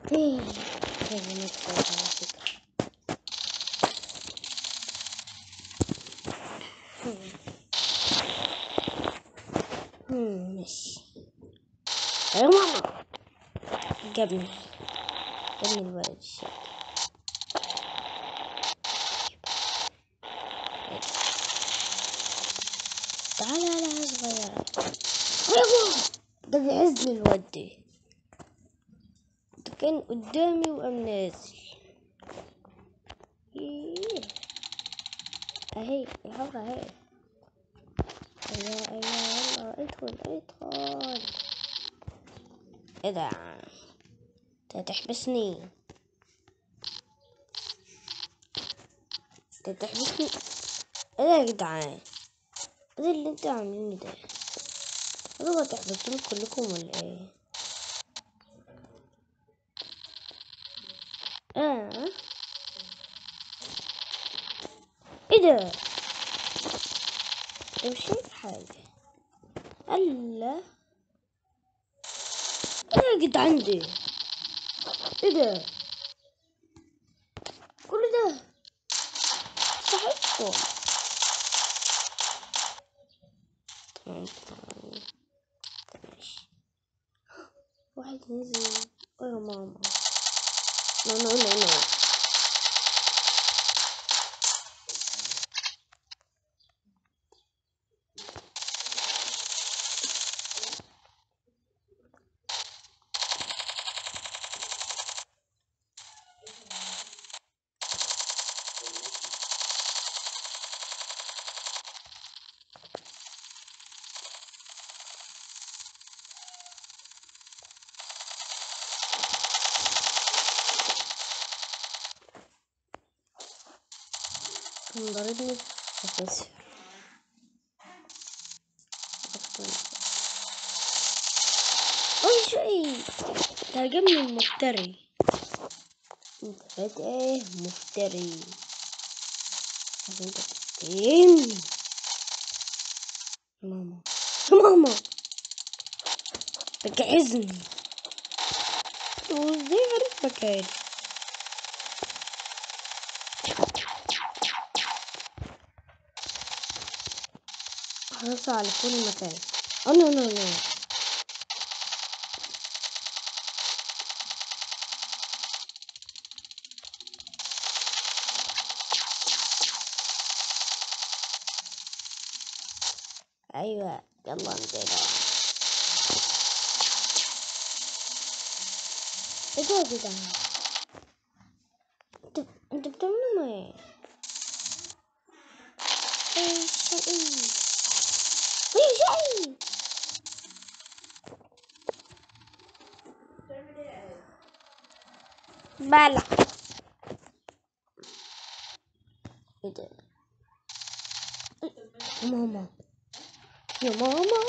ايه هذا ندخل على فكرة هم. هم، ماشي يا ماما جابني جابني الولد الشاب تعالى يا صغيرة يا ماما ده بيعزني الواد ده ده كان قدامي وقام نازل إيه. اهي الحفرة اهي ايوه ايوه يلا ادخل ادخل ايه ده انت هتحبسني انت هتحبسني ايه ده يا جدعان ايه ده اللي انتوا عاملينه ده هو هتحبسوني كلكم ولا ايه اه ايه ده ده مش شايف حاجة الله ايه يا جدعان ده ايه ده كل ده صاحبكم تمام تمام ماشي واحد نزل يا ماما لا لا لا لا كان ضاربني أساسي أي شيء تهاجمني المفتري انت فجأة مفتري عشان انت بتتهمني ماما ماما تجهزني وازاي عرفت مكاني هرص على كل مكان oh no no no ايوه يلا انزل ايه ده يا جدعان انت انت بتعملوا ايه ايه شيء ايه شيء بلع ايه ده يا ماما يا ماما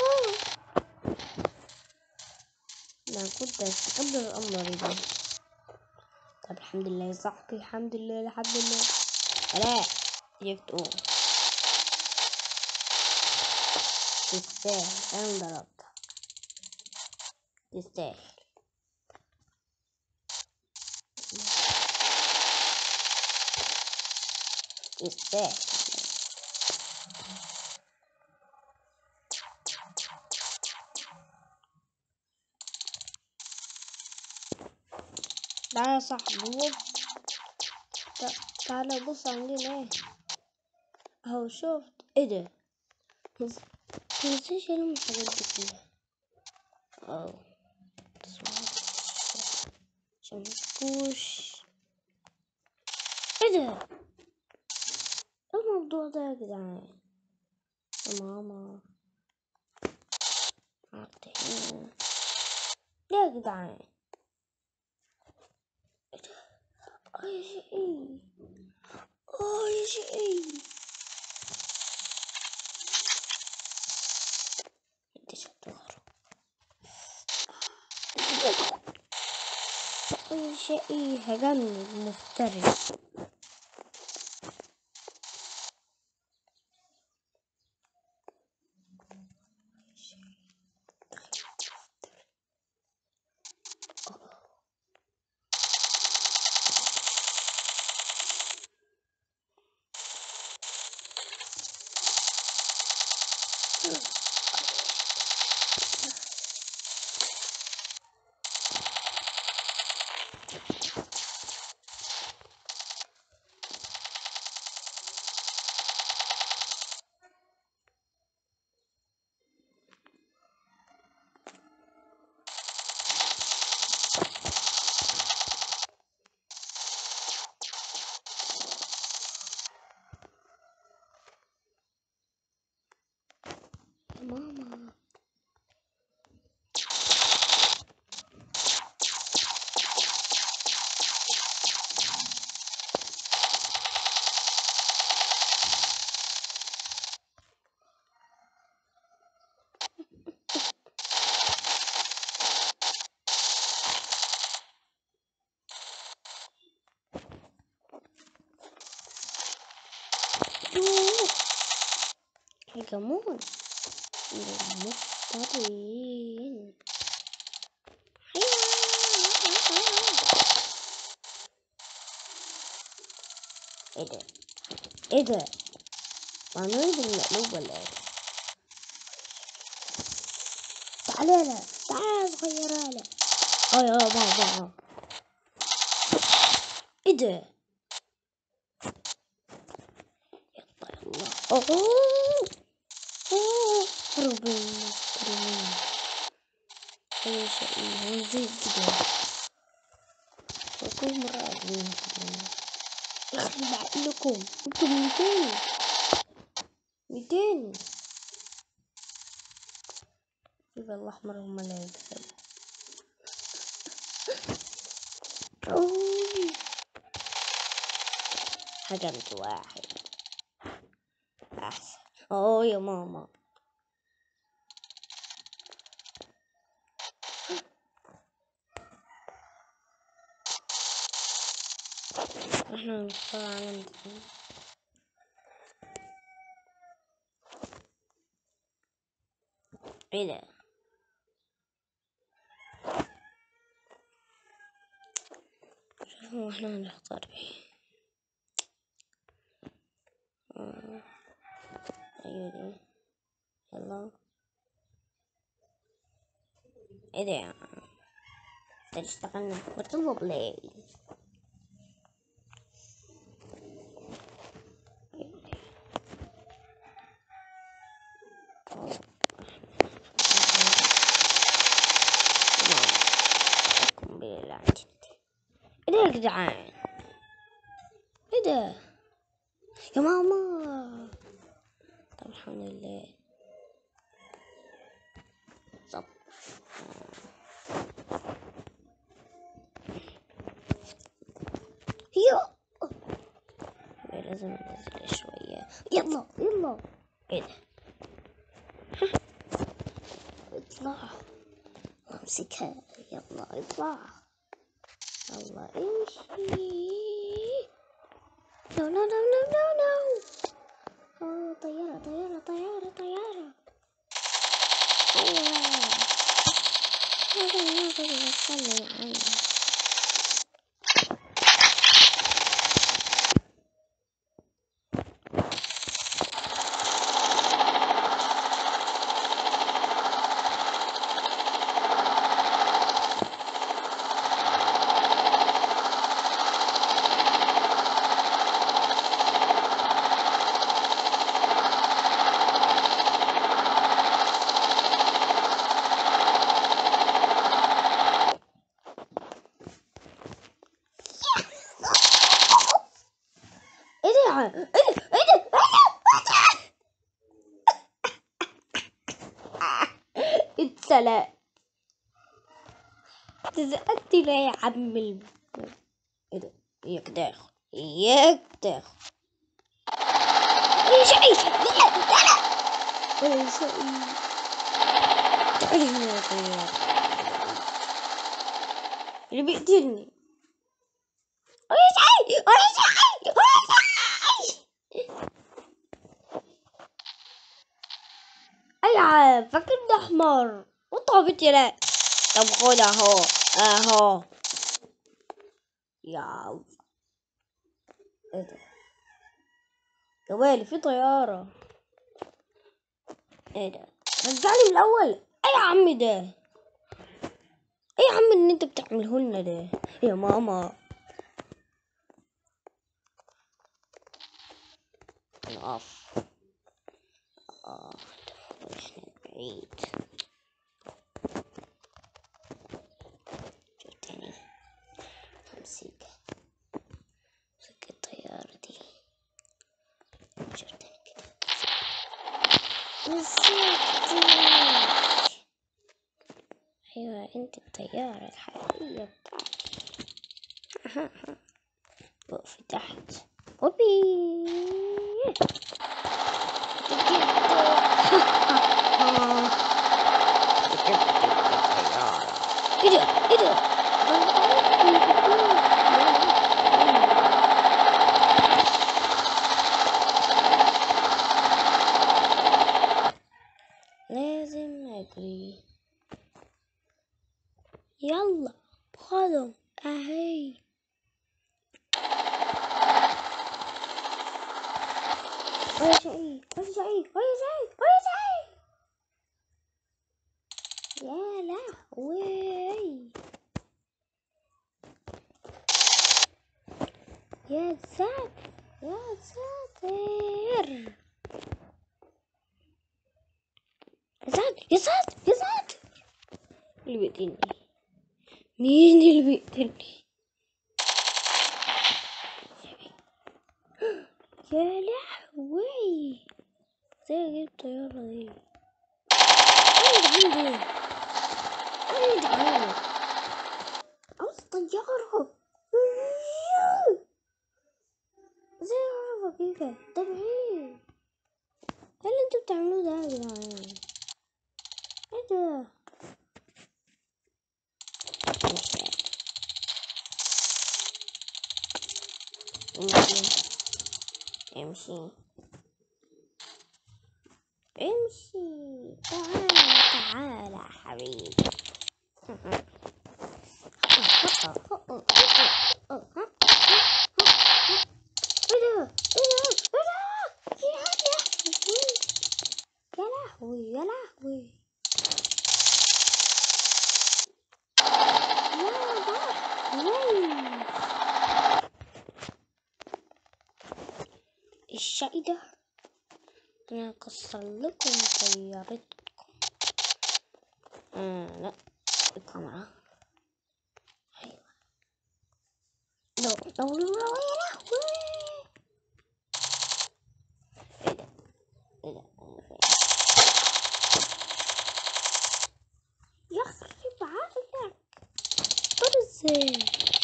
انا كنت استقبل الامر ده طب الحمد لله يا صاحبي الحمد لله الحمد لله لا جبت اوه تستاهل انا ضربتك تستاهل تستاهل لا يا صاحبي بص تع- تعالى بص عندنا ايه اهو شفت ايه ده بس متنسيش الم الحاجات دي كلها اه عشان متكوش ايه ده ايه الموضوع ده يا جدعان يا ماما قعدت هنا ليه يا جدعان ايه ده اه يا شقي اه يا شقي انت شطارة اه يا شقي هجمني المفتري كمون المفترين ايه ده ايه ده ما نريد المقلوب ولا ايه تعالى لا تعال صغيرة لا اه يا بابا ايه ده يلا يلا اوه اوه هربوا المفترين أول شيء هو زي كده وكل مرة أبنيها يخرب عقلكم انتم ميتين ميتين يبقى الأحمر هم اللي هيكسبوا أوه. هجمت واحد أحسن أوه يا ماما احنا نختار علم تاني. ايه ده شوفوا احنا هنختار ايه آه. ايوه دي يلا ايه ده يا عم ده اشتغلنا وطلب ليه أقسم بالله عندي ايه ده يا جدعان ايه ده يا ماما طب الحمد لله صب يو لازم انزل شوية يلا يلا ايه ده ها. اطلع امسكها يلا اطلع يلا امشي نو نو نو نو نو نو اوه طيارة طيارة طيارة طيارة ايوه هذا الناس اللي وصلني معايا ايه ده يا عم؟ ايه ده ايه ده ايه ده اتسلق تزقت ليه يا عم الم... ايه ده اياك داخل اياك داخل ايه شقي لا لا لا ايه شقي تعالي هنا يا طيار اللي بيقتلني ايه شقي ايه شقي ايه شقي العب فاكرني احمر وطابت لا طب خد اهو اهو يا ايه ده يا ويلي في طيارة ايه ده رجعني من الاول ايه يا عم ده ايه يا عم اللي انت بتعمله لنا ده يا ماما نقف اه احنا بعيد شوف تاني همسك امسك الطيارة دي شوف تاني كده مسكتك ايوه انت الطيارة الحقيقية بتاعتي وقفي تحت وبي ايه ده ايه ده يلا خذهم اهي ولا شيء ولا شيء ولا شيء ولا شيء يا لهوي يا ساتر يا ساتر يا ساتر يا ساتر يا ساتر اللي بيقتلني مين اللي بيقتلني يا لهوي ازاي اجيب الطيارة دي ايه يا جدعان دول ايه يا جدعان عاوز طيارة ازاي اعرف اجيبها ده بعيد ايه اللي انتوا بتعملوه ده يا جدعان ايه ده امشي امشي امشي تعالى تعالى حبيبي ايه ده ايه ده ايه ده يا لهوي يا لهوي يا لهوي الشيء ده انا اكسر لكم طيارتكم آه لا الكاميرا ايوه لو لو لو لو يا لهوي ايه ده ايه ده أنا فين؟ يخرب عقلك طب ازاي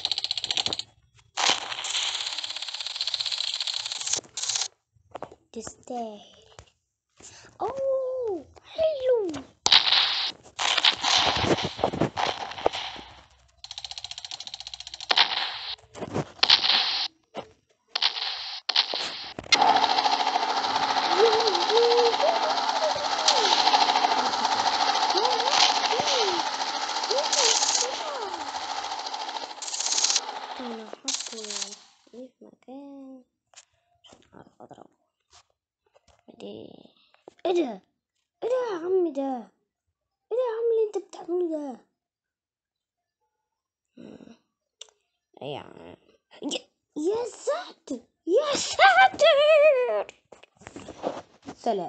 تستاهل اوه حلو انا احطه في مكان عشان اعرف اضربه بعدين ايه ده ايه ده يا عم ده ايه ده يا عم اللي انت بتعمله ده مم. ايه يا عم يا- يا ساتر يا ساتر سلام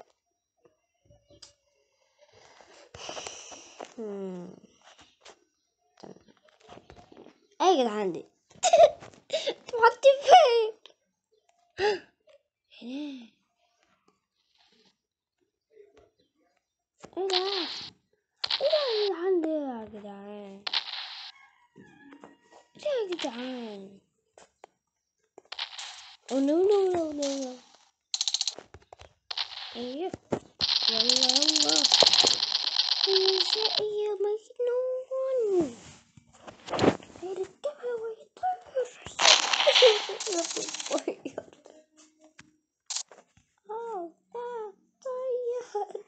مم. تمام. ايه يا جدعان دي انتوا حاطين فين هنا ايه ده ايه ده يا جدعان ده يا جدعان ايه ده يا جدعان او نو نو نو نو نو ايه يلا يلا يا شقي يا مجنون هيركبها ويطير يطير اه لا طير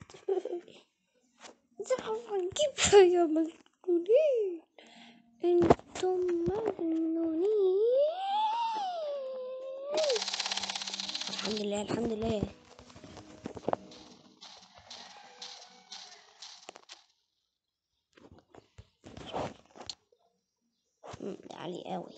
تعرف نجيبها يا مجنونين انتم مجنونين الحمد لله الحمد لله مم، ده عالي قوي